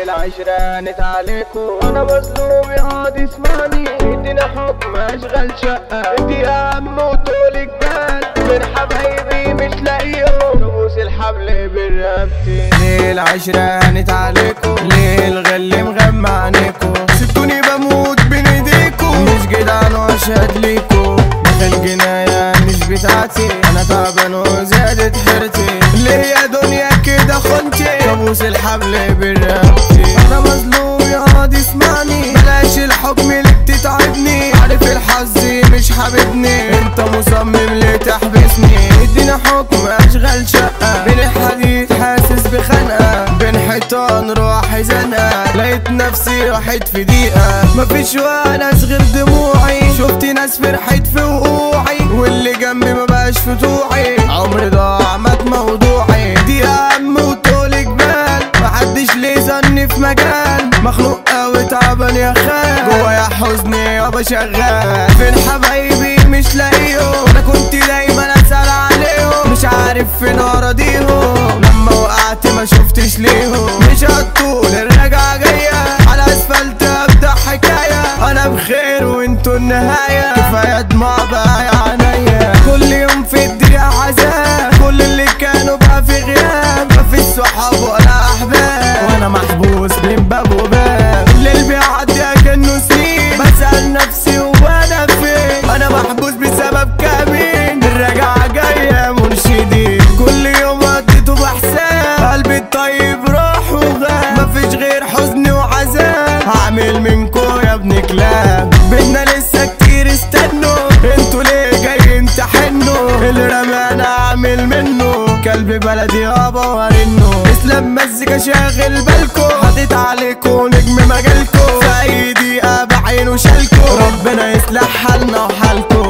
العشرة نتعليكو انا مظلوم يقعد يسمعني ادينا حكم اشغل شقة انت يا عم وطولك بال من حبايبي مش لاقيهم تبوس الحبل برقبتي ليه العشرة هانت عليكو ليه الغل مغمى عينيكو سبتوني بموت بين ايديكو مش جدعان واشهد ليكو دخل جناية مش بتاعتي انا تعبان وزادت حيرتي ليه يا دنيا كده خنتي كابوس الحبل برقبتي انا مظلوم يقعد يسمعني بلاش الحكم اللي بتتعبني عارف الحظ مش حاببني انت مصمم ليه تحبسني ادينا حكم اشغل شقة بين الحديد حاسس بخنقة بين حيطان روحي زنقة لقيت نفسي راحت في دقيقة مفيش وناس غير دموعي شفت ناس فرحت في وقوعي واللي جنبي مبقاش في طوعي عمري ضاع مات موضوعي دي هم وطول جبال محدش ليه ظني في مجال مخلوق قوي تعبان يا خال جوايا حزني يابا شغال فين حبايبي مش لاقيهم انا كنت دايما اسال عليهم مش عارف فين اراضيهم لما وقعت ما شفتش ليهم مش هتطول الرجعه جايه على اسفلت ابدا حكايه انا بخير وانتوا النهايه كفايه دموع بقى يا عينيا كل يوم في الدنيا عذاب كل اللي كانوا بقى في غياب مفيش صحاب ولا احباب وانا محبوس بين باب وباب الليل بيعدي كانه سنين بسال نفسي وانا فين انا محبوس بسبب كمين الرجعه جايه مرشدين كل يوم قضيته بحساب قلبي الطيب راح وغاب مفيش غير حزن وعذاب هعمل منكو يا ابن كلاب بدنا لسه كتير استنوا انتوا ليه جايين تحنوا اللي رمانا اعمل منه كلب بلدي يابا ورنه اسلام مزيكا شاغل بالكو حاطط عليكو نجم مجالكو في اي دقيقة بعينه شالكو ربنا يصلح حالنا وحالكو